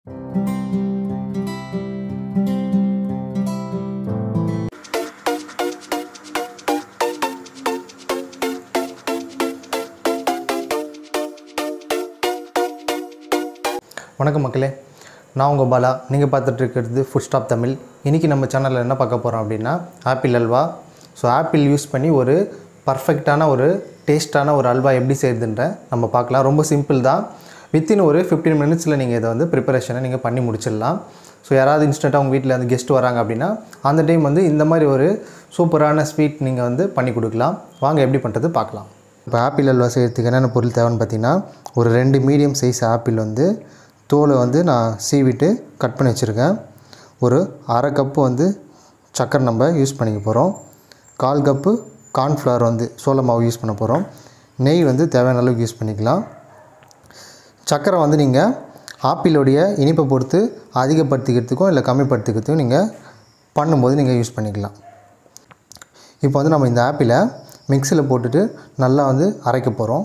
வணக்கம் மக்களே நான் உங்கள் பாலா நீங்கள் பார்த்துட்டு இருக்கிறது ஃபுட் ஸ்டாப் தமிழ் இன்றைக்கி நம்ம சேனலில் என்ன பார்க்க போகிறோம் அப்படின்னா apple halwa so apple use பண்ணி ஒரு பர்ஃபெக்டான ஒரு டேஸ்ட்டான ஒரு அல்வா எப்படி செய்யுதுன்ற நம்ம பார்க்கலாம் ரொம்ப சிம்பிள் தான் வித்தின் ஒரு ஃபிஃப்டீன் மினிட்ஸில் நீங்கள் இதை வந்து ப்ரிப்பரேஷனை நீங்கள் பண்ணி முடிச்சிடலாம் ஸோ யாராவது இன்ஸ்டண்ட்டாக உங்கள் வீட்டில் வந்து கெஸ்ட் வராங்க அப்படின்னா அந்த டைம் வந்து இந்த மாதிரி ஒரு சூப்பரான ஸ்வீட் நீங்கள் வந்து பண்ணி கொடுக்கலாம் வாங்க எப்படி பண்ணுறது பார்க்கலாம் இப்போ ஆப்பிள் அல்வா செய்கிறதுக்கு என்னென்ன பொருள் தேவைன்னு பார்த்தீங்கன்னா ஒரு ரெண்டு மீடியம் சைஸ் ஆப்பிள் வந்து தோலை வந்து நான் சீவிட்டு கட் பண்ணி வச்சுருக்கேன் ஒரு அரை கப்பு வந்து சக்கரை நம்ம யூஸ் பண்ணிக்க போகிறோம் கால் கப்பு கார்ன்ஃப்ளவர் வந்து சோள மாவு யூஸ் பண்ண போகிறோம் நெய் வந்து தேவையான அளவுக்கு யூஸ் பண்ணிக்கலாம் சக்கரை வந்து நீங்கள் ஆப்பிளோடைய இனிப்பை பொறுத்து அதிகப்படுத்திக்கிறதுக்கும் இல்லை கம்மிப்படுத்திக்கிறதுக்கும் நீங்கள் பண்ணும்போது நீங்கள் யூஸ் பண்ணிக்கலாம் இப்போ வந்து நம்ம இந்த ஆப்பிளை மிக்சியில் போட்டுட்டு நல்லா வந்து அரைக்க போகிறோம்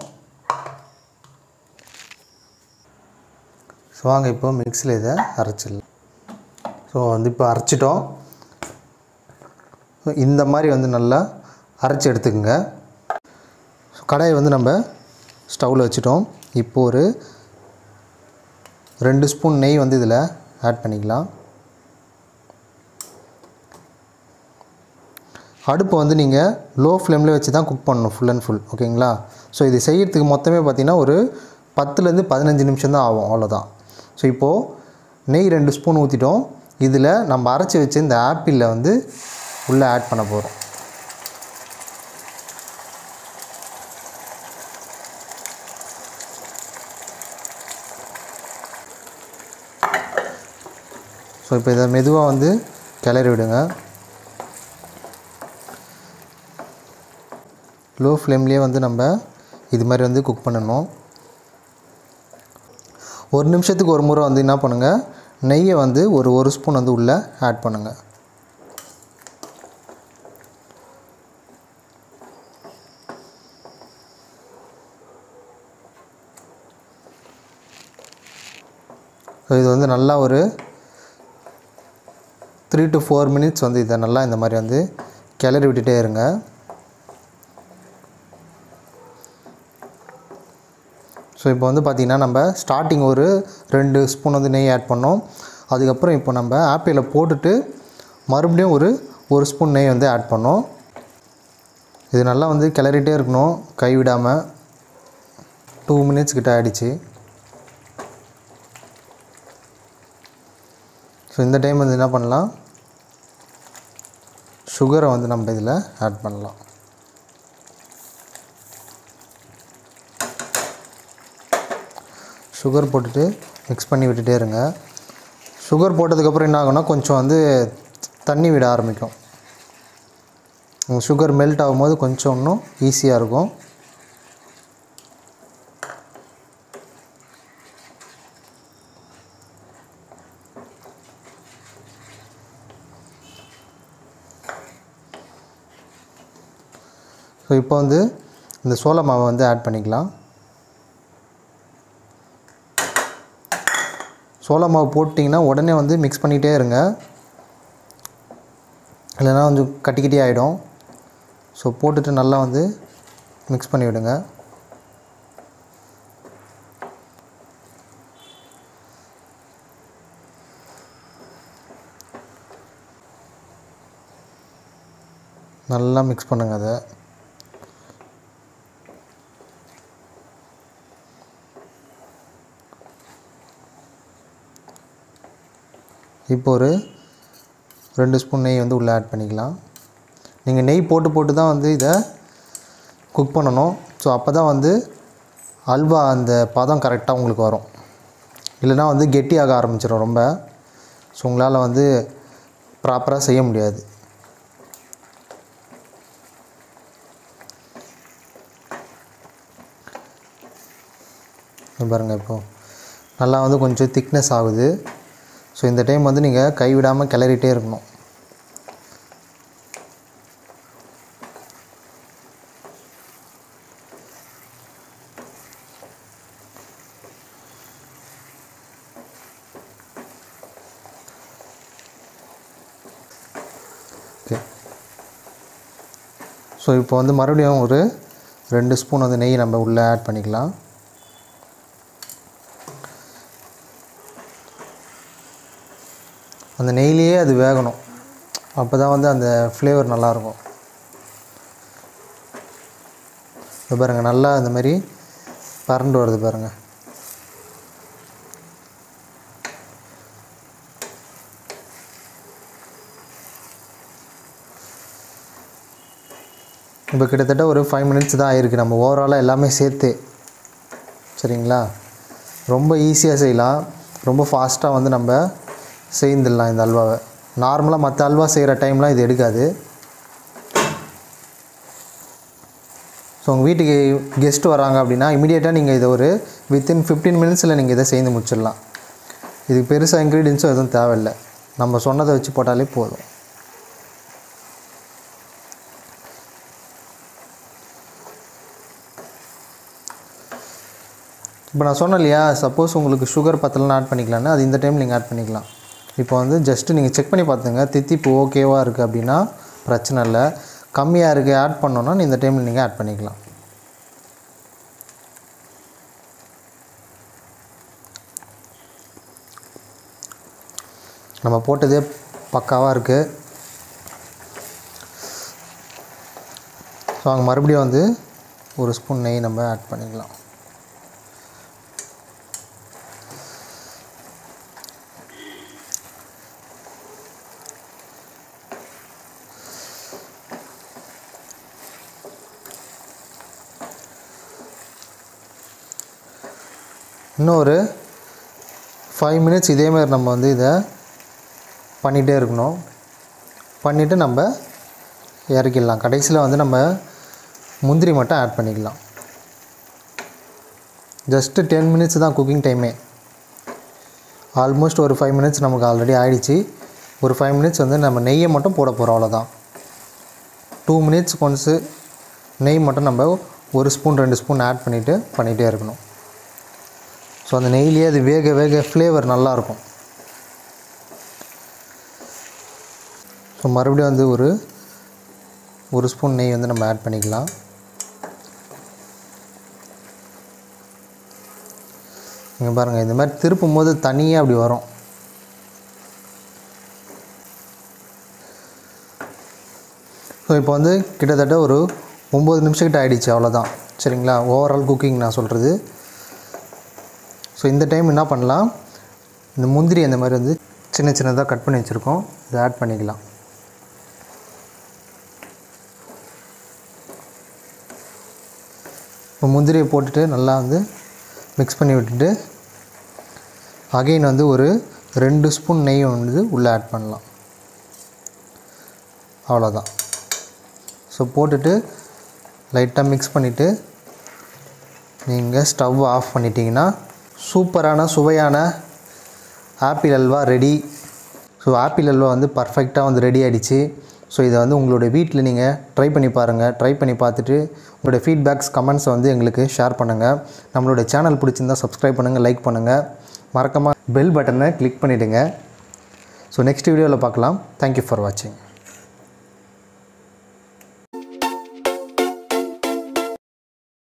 ஸோ வாங்க இப்போ மிக்சியில் இதை அரைச்சிடலாம் ஸோ வந்து இப்போ அரைச்சிட்டோம் ஸோ இந்த மாதிரி வந்து நல்லா அரைச்சி எடுத்துக்கோங்க ஸோ கடாயை வந்து நம்ம ஸ்டவ்வில் வச்சுட்டோம் இப்போ ஒரு ரெண்டு ஸ்பூன் நெய் வந்து இதில் ஆட் பண்ணிக்கலாம் அடுப்பை வந்து நீங்கள் லோ ஃப்ளேமில் வச்சு தான் குக் பண்ணணும் ஃபுல் அண்ட் ஃபுல் ஓகேங்களா ஸோ இது செய்யறதுக்கு மொத்தமே பார்த்திங்கன்னா ஒரு பத்துலேருந்து பதினஞ்சு நிமிஷம் தான் ஆகும் அவ்வளோதான் ஸோ இப்போது நெய் ரெண்டு ஸ்பூன் ஊற்றிட்டோம் இதில் நம்ம அரைச்சி வச்சு இந்த ஆப்பிளில் வந்து உள்ளே ஆட் பண்ண போகிறோம் ஸோ இப்போ இதை மெதுவாக வந்து கிளறி விடுங்க லோ ஃப்ளேம்லேயே வந்து நம்ம இது மாதிரி வந்து குக் பண்ணணும் ஒரு நிமிஷத்துக்கு ஒரு முறை வந்து என்ன பண்ணுங்கள் நெய்யை வந்து ஒரு ஒரு ஸ்பூன் வந்து உள்ளே ஆட் பண்ணுங்கள் ஸோ இது வந்து நல்லா ஒரு த்ரீ டு ஃபோர் மினிட்ஸ் வந்து இதை நல்லா இந்த மாதிரி வந்து கிளறி விட்டுட்டே இருங்க ஸோ இப்போ வந்து பார்த்திங்கன்னா நம்ம ஸ்டார்டிங் ஒரு ரெண்டு ஸ்பூன் வந்து நெய் ஆட் பண்ணோம் அதுக்கப்புறம் இப்போ நம்ம ஆப்பிளில் போட்டுட்டு மறுபடியும் ஒரு ஒரு ஸ்பூன் நெய் வந்து ஆட் பண்ணோம் இது நல்லா வந்து கிளறிட்டே இருக்கணும் கைவிடாமல் டூ மினிட்ஸ் கிட்ட ஆகிடுச்சு ஸோ இந்த டைம் வந்து என்ன பண்ணலாம் சுகரை வந்து நம்ம இதில் ஆட் பண்ணலாம் சுகர் போட்டுட்டு மிக்ஸ் பண்ணி விட்டுட்டே இருங்க சுகர் போட்டதுக்கப்புறம் என்ன ஆகும்னா கொஞ்சம் வந்து தண்ணி விட ஆரம்பிக்கும் சுகர் மெல்ட் ஆகும்போது கொஞ்சம் இன்னும் ஈஸியாக இருக்கும் ஸோ இப்போ வந்து இந்த சோள மாவை வந்து ஆட் பண்ணிக்கலாம் சோள மாவு போட்டிங்கன்னா உடனே வந்து மிக்ஸ் பண்ணிகிட்டே இருங்க இல்லைன்னா கொஞ்சம் கட்டிக்கிட்டே ஆகிடும் ஸோ போட்டுட்டு நல்லா வந்து மிக்ஸ் பண்ணி விடுங்க நல்லா மிக்ஸ் பண்ணுங்கள் அதை இப்போ ஒரு ரெண்டு ஸ்பூன் நெய் வந்து உள்ளே ஆட் பண்ணிக்கலாம் நீங்கள் நெய் போட்டு போட்டு தான் வந்து இதை குக் பண்ணணும் ஸோ அப்போ தான் வந்து அல்வா அந்த பதம் கரெக்டாக உங்களுக்கு வரும் இல்லைனா வந்து கெட்டியாக ஆரம்பிச்சிடும் ரொம்ப ஸோ உங்களால் வந்து ப்ராப்பராக செய்ய முடியாது பாருங்கள் இப்போது நல்லா வந்து கொஞ்சம் திக்னஸ் ஆகுது ஸோ இந்த டைம் வந்து நீங்கள் கைவிடாமல் கிளறிட்டே இருக்கணும் ஓகே ஸோ இப்போ வந்து மறுபடியும் ஒரு ரெண்டு ஸ்பூன் வந்து நெய் நம்ம உள்ளே ஆட் பண்ணிக்கலாம் அந்த நெய்லேயே அது வேகணும் அப்போ தான் வந்து அந்த ஃப்ளேவர் நல்லாயிருக்கும் இப்போ பாருங்கள் நல்லா இந்த மாதிரி பறந்து வருது பாருங்கள் இப்போ கிட்டத்தட்ட ஒரு ஃபைவ் மினிட்ஸ் தான் ஆயிருக்கு நம்ம ஓவராலாக எல்லாமே சேர்த்து சரிங்களா ரொம்ப ஈஸியாக செய்யலாம் ரொம்ப ஃபாஸ்ட்டாக வந்து நம்ம செய்துடலாம் இந்த அல்வாவை நார்மலாக மற்ற அல்வா செய்கிற டைம்லாம் இது எடுக்காது ஸோ உங்கள் வீட்டுக்கு கெஸ்ட் வராங்க அப்படின்னா இமீடியட்டாக நீங்கள் இதை ஒரு வித்தின் ஃபிஃப்டீன் மினிட்ஸில் நீங்கள் இதை செய்து முடிச்சிடலாம் இதுக்கு பெருசாக இன்க்ரீடியன்ஸும் எதுவும் தேவையில்லை நம்ம சொன்னதை வச்சு போட்டாலே போதும் இப்போ நான் சொன்னேன் இல்லையா சப்போஸ் உங்களுக்கு சுகர் பத்தலாம் ஆட் பண்ணிக்கலாம்னு அது இந்த டைம் நீங்கள் ஆட் பண்ணிக்கலாம் இப்போ வந்து ஜஸ்ட்டு நீங்கள் செக் பண்ணி பார்த்துங்க தித்திப்பு ஓகேவாக இருக்குது அப்படின்னா பிரச்சனை இல்லை கம்மியாக இருக்குது ஆட் பண்ணோன்னா இந்த டைமில் நீங்கள் ஆட் பண்ணிக்கலாம் நம்ம போட்டதே பக்காவாக இருக்குது ஸோ அங்கே மறுபடியும் வந்து ஒரு ஸ்பூன் நெய் நம்ம ஆட் பண்ணிக்கலாம் இன்னும் ஒரு ஃபைவ் மினிட்ஸ் இதேமாதிரி நம்ம வந்து இதை பண்ணிகிட்டே இருக்கணும் பண்ணிவிட்டு நம்ம இறக்கிடலாம் கடைசியில் வந்து நம்ம முந்திரி மட்டும் ஆட் பண்ணிக்கலாம் ஜஸ்ட்டு டென் மினிட்ஸ் தான் குக்கிங் டைமே ஆல்மோஸ்ட் ஒரு ஃபைவ் மினிட்ஸ் நமக்கு ஆல்ரெடி ஆயிடுச்சு ஒரு ஃபைவ் மினிட்ஸ் வந்து நம்ம நெய்யை மட்டும் போட போகிறோம் அவ்வளோதான் டூ மினிட்ஸ் ஒன்ஸு நெய் மட்டும் நம்ம ஒரு ஸ்பூன் ரெண்டு ஸ்பூன் ஆட் பண்ணிவிட்டு பண்ணிகிட்டே இருக்கணும் ஸோ அந்த நெய்லேயே அது வேக வேக ஃப்ளேவர் நல்லாயிருக்கும் ஸோ மறுபடியும் வந்து ஒரு ஒரு ஸ்பூன் நெய் வந்து நம்ம ஆட் பண்ணிக்கலாம் இங்கே பாருங்கள் இந்த மாதிரி திருப்பும் போது தனியாக அப்படி வரும் ஸோ இப்போ வந்து கிட்டத்தட்ட ஒரு ஒம்பது நிமிஷக்கிட்ட ஆகிடுச்சு அவ்வளோதான் சரிங்களா ஓவரால் குக்கிங் நான் சொல்கிறது ஸோ இந்த டைம் என்ன பண்ணலாம் இந்த முந்திரி அந்த மாதிரி வந்து சின்ன சின்னதாக கட் பண்ணி வச்சுருக்கோம் இதை ஆட் பண்ணிக்கலாம் இப்போ முந்திரியை போட்டுட்டு நல்லா வந்து மிக்ஸ் பண்ணி விட்டுட்டு அகைன் வந்து ஒரு ரெண்டு ஸ்பூன் நெய் வந்து உள்ளே ஆட் பண்ணலாம் அவ்வளோதான் ஸோ போட்டுட்டு லைட்டாக மிக்ஸ் பண்ணிவிட்டு நீங்கள் ஸ்டவ் ஆஃப் பண்ணிட்டீங்கன்னா சூப்பரான சுவையான apple halwa ready so apple halwa வந்து பர்ஃபெக்டாக வந்து ரெடி ஆகிடுச்சு ஸோ இதை வந்து உங்களுடைய வீட்டில் நீங்கள் ட்ரை பண்ணி பாருங்கள் ட்ரை பண்ணி பார்த்துட்டு உங்களுடைய ஃபீட்பேக்ஸ் கமெண்ட்ஸை வந்து எங்களுக்கு ஷேர் பண்ணுங்கள் நம்மளுடைய சேனல் பிடிச்சிருந்தால் சப்ஸ்கிரைப் பண்ணுங்கள் லைக் பண்ணுங்கள் மறக்காமல் பெல் பட்டனை கிளிக் பண்ணிவிடுங்க ஸோ நெக்ஸ்ட் வீடியோவில் பார்க்கலாம் தேங்க்யூ ஃபார் வாட்சிங்